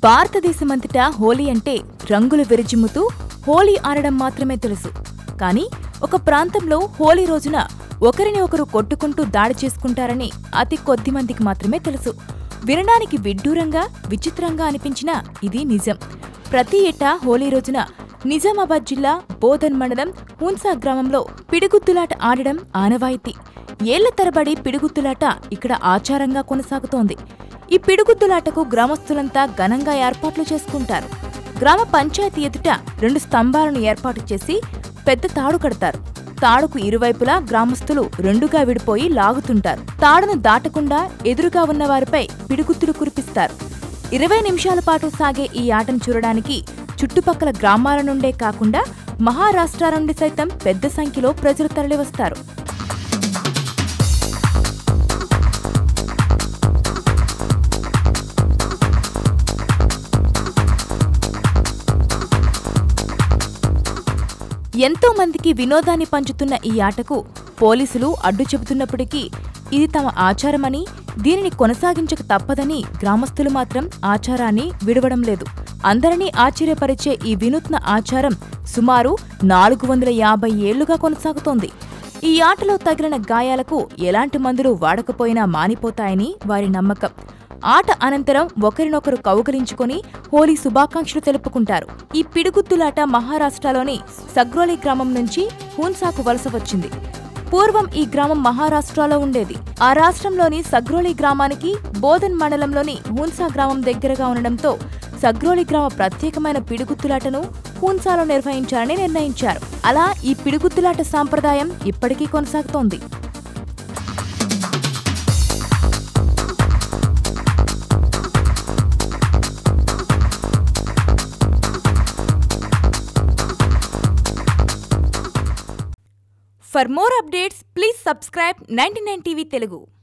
భారతదేశమంతటా హోలీ అంటే రంగులు విరజిమ్ముతూ హోలీ ఆడడం మాత్రమే తెలుసు కానీ ఒక ప్రాంతంలో హోలీ రోజున ఒకరిని ఒకరు కొట్టుకుంటూ దాడి చేసుకుంటారని అతి కొద్ది మందికి మాత్రమే తెలుసు వినడానికి విడ్డూరంగా విచిత్రంగా అనిపించినా ఇది నిజం ప్రతి ఏటా హోలీ రోజున నిజామాబాద్ జిల్లా బోధన్ మండలం హూన్సా గ్రామంలో పిడిగుద్దులాట ఆడడం ఆనవాయితీ ఏళ్ల తరబడి పిడిగుద్దులాట ఇక్కడ ఆచారంగా కొనసాగుతోంది ఈ పిడిగుద్దులాటకు గ్రామస్తులంతా ఘనంగా ఏర్పాట్లు చేసుకుంటారు గ్రామ పంచాయతీ ఎదుట రెండు స్తంభాలను ఏర్పాటు చేసి పెద్ద తాడు కడతారు తాడుకు ఇరువైపులా గ్రామస్తులు రెండుగా విడిపోయి లాగుతుంటారు తాడును దాటకుండా ఎదురుగా ఉన్న వారిపై పిడిగుద్దులు కురిపిస్తారు ఇరవై నిమిషాల పాటు సాగే ఈ ఆటను చూడడానికి చుట్టుపక్కల గ్రామాల నుండే కాకుండా మహారాష్ట్ర నుండి సైతం పెద్ద సంఖ్యలో ప్రజలు తరలివస్తారు ఎంతో మందికి వినోదాన్ని పంచుతున్న ఈ ఆటకు పోలీసులు అడ్డు చెబుతున్నప్పటికీ ఇది తమ ఆచారమని దీనిని కొనసాగించక తప్పదని గ్రామస్తులు మాత్రం ఆచారాన్ని విడవడం లేదు అందరినీ ఆశ్చర్యపరిచే ఈ వినూత్న ఆచారం సుమారు నాలుగు వందల యాభై ఏళ్లుగా కొనసాగుతోంది ఈ ఆటలో తగిలిన గాయాలకు ఎలాంటి మందులు వాడకపోయినా మానిపోతాయని వారి నమ్మకం ఆట అనంతరం ఒకరినొకరు కౌగలించుకొని హోలీ శుభాకాంక్షలు తెలుపుకుంటారు ఈ పిడుగుద్దులాట మహారాష్ట్రలోని సగ్రోలి గ్రామం నుంచి హూన్సాకు వలస వచ్చింది పూర్వం ఈ గ్రామం మహారాష్ట్రలో ఉండేది ఆ రాష్ట్రంలోని సగ్రోలి గ్రామానికి బోధన్ మండలంలోని హూన్సా గ్రామం దగ్గరగా ఉండడంతో సగ్రోలి గ్రామ ప్రత్యేకమైన పిడుగుద్దులాటను హూన్సాలో నిర్వహించాలని నిర్ణయించారు అలా ఈ పిడుగుద్దులాట సాంప్రదాయం ఇప్పటికీ కొనసాగుతోంది For more updates, please subscribe 99 TV Telugu.